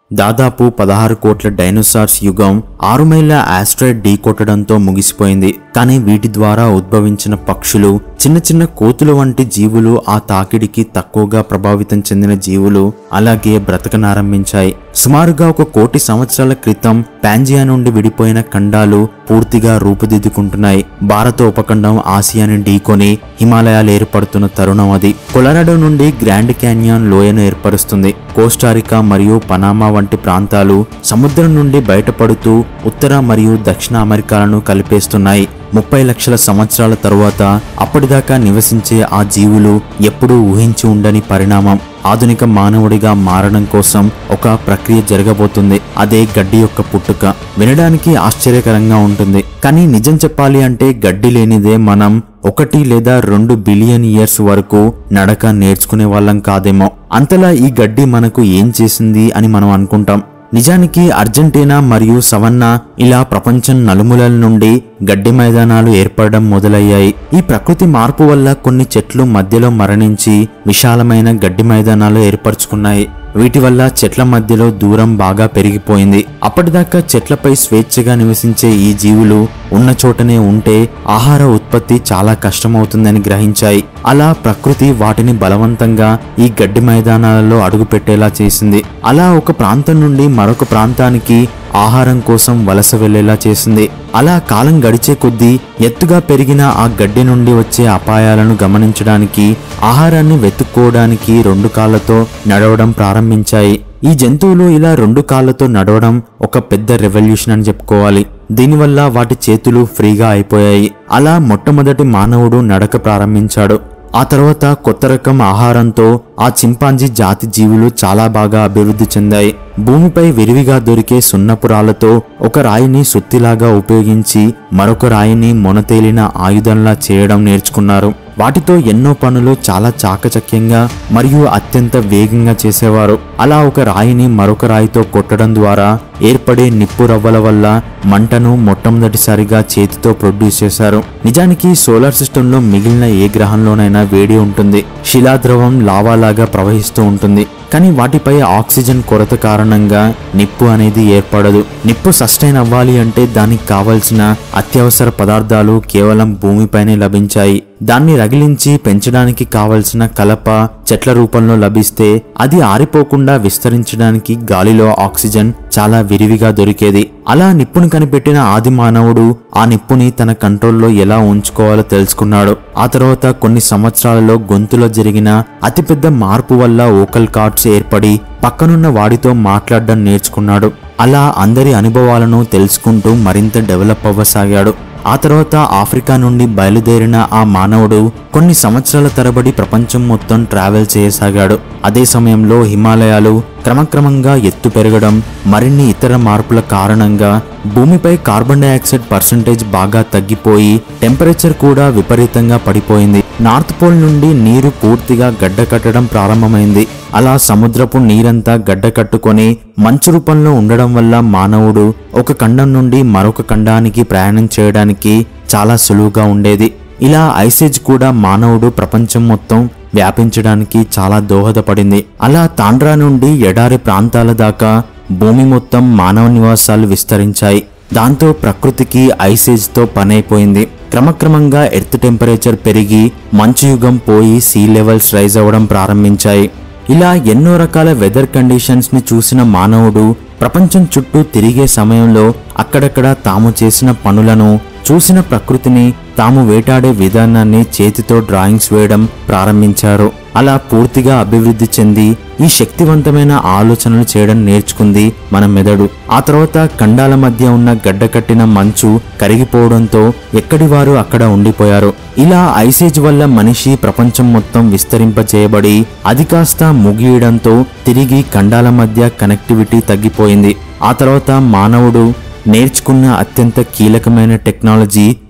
దాదాపు పదహారు కోట్ల డైనోసార్స్ యుగం ఆరు మైళ్ళ ఆస్ట్రాయిడ్ ఢీకొట్టడంతో ముగిసిపోయింది కానీ వీటి ద్వారా ఉద్భవించిన పక్షులు చిన్న చిన్న కోతులు వంటి జీవులు ఆ తాకిడికి తక్కువగా ప్రభావితం చెందిన జీవులు అలాగే బ్రతకనారంభించాయి సుమారుగా ఒక కోటి సంవత్సరాల క్రితం పాంజియా నుండి విడిపోయిన ఖండాలు పూర్తిగా రూపుదిద్దుకుంటున్నాయి భారత ఉపఖండం ఆసియాని ఢీకొని హిమాలయాలు ఏర్పడుతున్న తరుణం అది కొలరాడో నుండి గ్రాండ్ క్యాన్యాన్ లోయను ఏర్పరుస్తుంది కోస్టారికా మరియు పనామా వంటి ప్రాంతాలు సముద్రం నుండి బయటపడుతూ ఉత్తర మరియు దక్షిణ అమెరికాలను కలిపేస్తున్నాయి ముప్పై లక్షల సంవత్సరాల తరువాత అప్పటిదాకా నివసించే ఆ జీవులు ఎప్పుడూ ఊహించి ఉండని పరిణామం ఆధునిక మానవుడిగా మారడం కోసం ఒక ప్రక్రియ జరగబోతుంది అదే గడ్డి యొక్క పుట్టుక వినడానికి ఆశ్చర్యకరంగా ఉంటుంది కానీ నిజం చెప్పాలి అంటే గడ్డి లేనిదే మనం ఒకటి లేదా రెండు బిలియన్ ఇయర్స్ వరకు నడక నేర్చుకునే వాళ్ళం కాదేమో అంతలా ఈ గడ్డి మనకు ఏం చేసింది అని మనం అనుకుంటాం నిజానికి అర్జెంటీనా మరియు సవన్నా ఇలా ప్రపంచం నలుమూలల నుండి గడ్డి మైదానాలు ఏర్పడడం మొదలయ్యాయి ఈ ప్రకృతి మార్పు వల్ల కొన్ని చెట్లు మధ్యలో మరణించి విశాలమైన గడ్డి మైదానాలు ఏర్పరచుకున్నాయి వీటి వల్ల చెట్ల మధ్యలో దూరం బాగా పెరిగిపోయింది అప్పటిదాకా చెట్లపై స్వేచ్ఛగా నివసించే ఈ జీవులు ఉన్న చోటనే ఉంటే ఆహార ఉత్పత్తి చాలా కష్టమవుతుందని గ్రహించాయి అలా ప్రకృతి వాటిని బలవంతంగా ఈ గడ్డి మైదానాలలో అడుగుపెట్టేలా చేసింది అలా ఒక ప్రాంతం నుండి మరొక ప్రాంతానికి ఆహారం కోసం వలస వెళ్లేలా చేసింది అలా కాలం గడిచే కొద్దీ ఎత్తుగా పెరిగిన ఆ గడ్డి నుండి వచ్చే అపాయాలను గమనించడానికి ఆహారాన్ని వెతుక్కోవడానికి రెండు కాళ్ళతో నడవడం ప్రారంభించాయి ఈ జంతువులు ఇలా రెండు కాళ్ళతో నడవడం ఒక పెద్ద రెవల్యూషన్ అని చెప్పుకోవాలి దీనివల్ల వాటి చేతులు ఫ్రీగా అయిపోయాయి అలా మొట్టమొదటి మానవుడు నడక ప్రారంభించాడు ఆ తర్వాత కొత్త రకం ఆహారంతో ఆ చింపాంజీ జాతి జీవులు చాలా బాగా అభివృద్ధి చెందాయి భూమిపై విరివిగా దొరికే సున్నపు రాళ్లతో ఒక రాయిని సుత్తిలాగా ఉపయోగించి మరొక రాయిని మొనతేలిన ఆయుధంలా చేయడం నేర్చుకున్నారు వాటితో ఎన్నో పనులు చాలా చాకచక్యంగా మరియు అత్యంత వేగంగా చేసేవారు అలా ఒక రాయిని మరొక రాయితో కొట్టడం ద్వారా ఏర్పడే నిప్పు రవ్వల వల్ల మంటను మొట్టమొదటిసారిగా చేతితో ప్రొడ్యూస్ చేశారు నిజానికి సోలార్ సిస్టంలో మిగిలిన ఏ గ్రహంలోనైనా వేడి ఉంటుంది శిలాద్రవం లావాలాగా ప్రవహిస్తూ ఉంటుంది కానీ వాటిపై ఆక్సిజన్ కొరత కారణంగా నిప్పు అనేది ఏర్పడదు నిప్పు సస్టైన్ అవ్వాలి అంటే దానికి కావలసిన అత్యవసర పదార్థాలు కేవలం భూమిపైనే లభించాయి దాన్ని రగిలించి పెంచడానికి కావలసిన కలప చెట్ల రూపంలో లభిస్తే అది ఆరిపోకుండా విస్తరించడానికి గాలిలో ఆక్సిజన్ చాలా విరివిగా దొరికేది అలా నిప్పును కనిపెట్టిన ఆది మానవుడు ఆ నిప్పుని తన కంట్రోల్లో ఎలా ఉంచుకోవాలో తెలుసుకున్నాడు ఆ తర్వాత కొన్ని సంవత్సరాలలో గొంతులో జరిగిన అతిపెద్ద మార్పు వల్ల ఓకల్ కార్డ్స్ ఏర్పడి పక్కనున్న వాడితో మాట్లాడడం నేర్చుకున్నాడు అలా అందరి అనుభవాలను తెలుసుకుంటూ మరింత డెవలప్ అవ్వసాగాడు ఆ తర్వాత ఆఫ్రికా నుండి బయలుదేరిన ఆ మానవుడు కొన్ని సంవత్సరాల తరబడి ప్రపంచం మొత్తం ట్రావెల్ చేయసాగాడు అదే సమయంలో హిమాలయాలు క్రమక్రమంగా ఎత్తు పెరగడం మరిన్ని ఇతర మార్పుల కారణంగా భూమిపై కార్బన్ డైఆక్సైడ్ పర్సంటేజ్ బాగా తగ్గిపోయి టెంపరేచర్ కూడా విపరీతంగా పడిపోయింది నార్త్ పోల్ నుండి నీరు పూర్తిగా గడ్డ కట్టడం ప్రారంభమైంది అలా సముద్రపు నీరంతా గడ్డ కట్టుకొని మంచు రూపంలో ఉండడం వల్ల మానవుడు ఒక ఖండం నుండి మరొక ఖండానికి ప్రయాణం చేయడానికి చాలా సులువుగా ఉండేది ఇలా ఐసేజ్ కూడా మానవుడు ప్రపంచం మొత్తం వ్యాపించడానికి చాలా దోహదపడింది అలా తాండ్రా నుండి ఎడారి ప్రాంతాల దాకా భూమి మొత్తం మానవ నివాసాలు విస్తరించాయి దాంతో ప్రకృతికి ఐసేజ్తో పనైపోయింది క్రమక్రమంగా ఎర్త్ టెంపరేచర్ పెరిగి మంచు యుగం పోయి సీ లెవెల్స్ రైజ్ అవ్వడం ప్రారంభించాయి ఇలా ఎన్నో రకాల వెదర్ కండిషన్స్ ని చూసిన మానవుడు ప్రపంచం చుట్టూ తిరిగే సమయంలో అక్కడక్కడ తాము చేసిన పనులను చూసిన ప్రకృతిని తాము వేటాడే విధానాన్ని చేతితో డ్రాయింగ్స్ వేయడం ప్రారంభించారు అలా పూర్తిగా అభివృద్ధి చెంది ఈ శక్తివంతమైన ఆలోచనలు చేయడం నేర్చుకుంది మన మెదడు ఆ తర్వాత ఖండాల మధ్య ఉన్న గడ్డకట్టిన మంచు కరిగిపోవడంతో ఎక్కడి వారు అక్కడ ఉండిపోయారు ఇలా ఐసేజ్ వల్ల మనిషి ప్రపంచం మొత్తం విస్తరింపచేయబడి అది కాస్త ముగియడంతో తిరిగి ఖండాల మధ్య కనెక్టివిటీ తగ్గిపోయింది ఆ తర్వాత మానవుడు నేర్చుకున్న అత్యంత కీలకమైన టెక్నాలజీ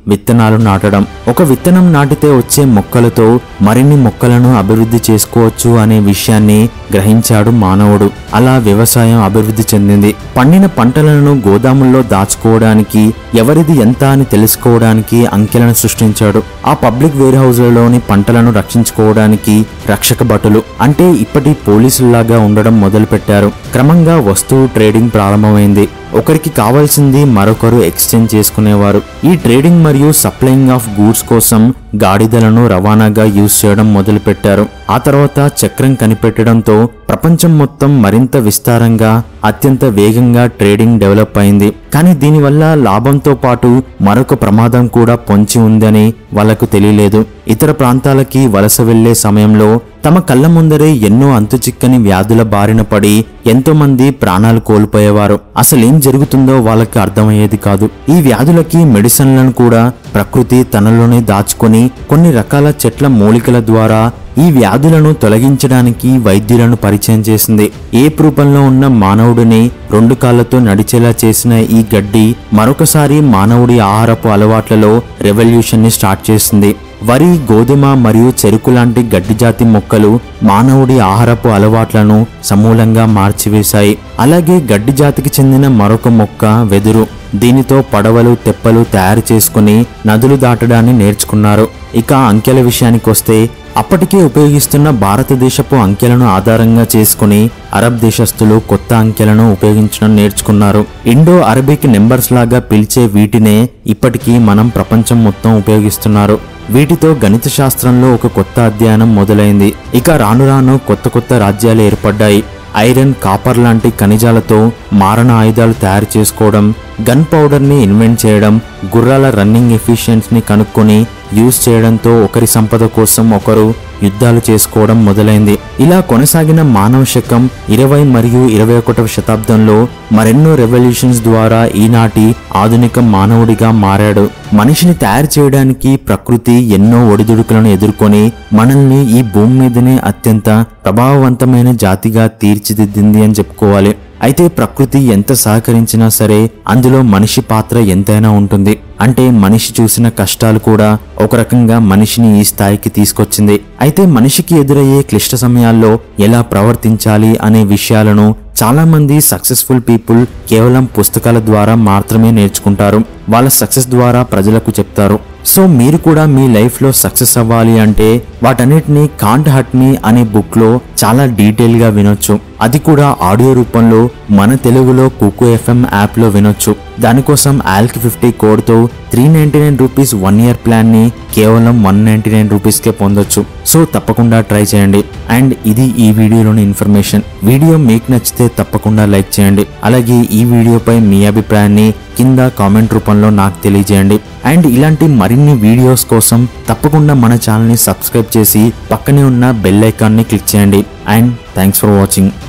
విత్తనాలు నాటడం ఒక విత్తనం నాటితే వచ్చే మొక్కలతో మరిన్ని మొక్కలను అభివృద్ధి చేసుకోవచ్చు అనే విషయాన్ని గ్రహించాడు మానవుడు అలా వ్యవసాయం అభివృద్ధి చెందింది పండిన పంటలను గోదాముల్లో దాచుకోవడానికి ఎవరిది ఎంత అని తెలుసుకోవడానికి అంకెలను సృష్టించాడు ఆ పబ్లిక్ వేర్ హౌస్లలోని పంటలను రక్షించుకోవడానికి రక్షక భటులు అంటే ఇప్పటి పోలీసుల్లాగా ఉండడం మొదలుపెట్టారు క్రమంగా వస్తువు ట్రేడింగ్ ప్రారంభమైంది ఒకరికి కావాల్సింది మరొకరు ఎక్స్చేంజ్ చేసుకునేవారు ఈ ట్రేడింగ్ మరియు సప్లయింగ్ ఆఫ్ గూడ్స్ కోసం గాడిదలను రవాణాగా యూజ్ చేయడం మొదలుపెట్టారు ఆ తర్వాత చక్రం కనిపెట్టడంతో ప్రపంచం మొత్తం మరింత విస్తారంగా అత్యంత వేగంగా ట్రేడింగ్ డెవలప్ అయింది కానీ దీనివల్ల లాభంతో పాటు మరొక ప్రమాదం కూడా పొంచి ఉందని వాళ్ళకు తెలియలేదు ఇతర ప్రాంతాలకి వలస వెళ్లే సమయంలో తమ కళ్ళ ముందరే ఎన్నో అంతుచిక్కని వ్యాధుల బారిన పడి ఎంతో మంది ప్రాణాలు కోల్పోయేవారు అసలేం జరుగుతుందో వాళ్ళకి అర్థమయ్యేది కాదు ఈ వ్యాధులకి మెడిసిన్లను కూడా ప్రకృతి తనలోనే దాచుకొని కొన్ని రకాల చెట్ల మూలికల ద్వారా ఈ వ్యాధులను తొలగించడానికి వైద్యులను పరిచయం చేసింది ఏ రూపంలో ఉన్న మానవుడిని రెండు కాళ్లతో నడిచేలా చేసిన ఈ గడ్డి మరొకసారి మానవుడి ఆహారపు అలవాట్లలో రెవల్యూషన్ ని స్టార్ట్ చేసింది వరి గోధుమ మరియు చెరుకు లాంటి గడ్డి జాతి మొక్కలు మానవుడి ఆహారపు అలవాట్లను సమూలంగా మార్చివేశాయి అలాగే గడ్డి జాతికి చెందిన మరొక మొక్క వెదురు దీనితో పడవలు తెప్పలు తయారు చేసుకుని నదులు దాటడాన్ని నేర్చుకున్నారు ఇక అంకెల విషయానికొస్తే అప్పటికే ఉపయోగిస్తున్న భారతదేశపు అంకెలను ఆధారంగా చేసుకుని అరబ్ దేశస్థులు కొత్త అంకెలను ఉపయోగించడం నేర్చుకున్నారు ఇండో అరబిక్ నెంబర్స్ లాగా పిలిచే వీటినే ఇప్పటికీ మనం ప్రపంచం మొత్తం ఉపయోగిస్తున్నారు వీటితో గణిత శాస్త్రంలో ఒక కొత్త అధ్యయనం మొదలైంది ఇక రాను రాను కొత్త కొత్త రాజ్యాలు ఏర్పడ్డాయి ఐరన్ కాపర్ లాంటి ఖనిజాలతో మారణ ఆయుధాలు తయారు చేసుకోవడం గన్ పౌడర్ని ఇన్వెంట్ చేయడం గుర్రాల రన్నింగ్ ఎఫిషియన్స్ని కనుక్కొని యూజ్ చేయడంతో ఒకరి సంపద కోసం ఒకరు యుద్ధాలు చేసుకోవడం మొదలైంది ఇలా కొనసాగిన మానవ శకం ఇరవై మరియు ఇరవై ఒకటవ శతాబ్దంలో మరెన్నో రెవల్యూషన్స్ ద్వారా ఈనాటి ఆధునిక మానవుడిగా మారాడు మనిషిని తయారు చేయడానికి ప్రకృతి ఎన్నో ఒడిదుడుకులను ఎదుర్కొని మనల్ని ఈ భూమి మీదనే అత్యంత ప్రభావవంతమైన జాతిగా తీర్చిదిద్దింది అని చెప్పుకోవాలి అయితే ప్రకృతి ఎంత సహకరించినా సరే అందులో మనిషి పాత్ర ఎంతైనా ఉంటుంది అంటే మనిషి చూసిన కష్టాలు కూడా ఒక రకంగా మనిషిని ఈ స్థాయికి తీసుకొచ్చింది అయితే మనిషికి ఎదురయ్యే క్లిష్ట సమయాల్లో ఎలా ప్రవర్తించాలి అనే విషయాలను చాలా మంది సక్సెస్ఫుల్ పీపుల్ కేవలం పుస్తకాల ద్వారా మాత్రమే నేర్చుకుంటారు వాళ్ళ సక్సెస్ ద్వారా ప్రజలకు చెప్తారు సో మీరు కూడా మీ లైఫ్లో సక్సెస్ అవ్వాలి అంటే వాటన్నిటిని కాంట్ హట్ మీ అనే బుక్లో చాలా డీటెయిల్గా వినొచ్చు అది కూడా ఆడియో రూపంలో మన తెలుగులో కుకు ఎఫ్ఎం యాప్లో వినొచ్చు దానికోసం ఆల్క్ ఫిఫ్టీ కోడ్తో three ninety nine rupees one year ప్లాన్ని కేవలం వన్ నైంటీ నైన్ రూపీస్కే పొందొచ్చు సో తప్పకుండా ట్రై చేయండి అండ్ ఇది ఈ వీడియోలోని ఇన్ఫర్మేషన్ వీడియో మీకు నచ్చితే తప్పకుండా లైక్ చేయండి అలాగే ఈ వీడియోపై మీ అభిప్రాయాన్ని కింద కామెంట్ రూపంలో నాకు తెలియజేయండి అండ్ ఇలాంటి మరిన్ని వీడియోస్ కోసం తప్పకుండా మన ఛానల్ని సబ్స్క్రైబ్ చేసి పక్కనే ఉన్న బెల్ ఐకాన్ని క్లిక్ చేయండి అండ్ థ్యాంక్స్ ఫర్ వాచింగ్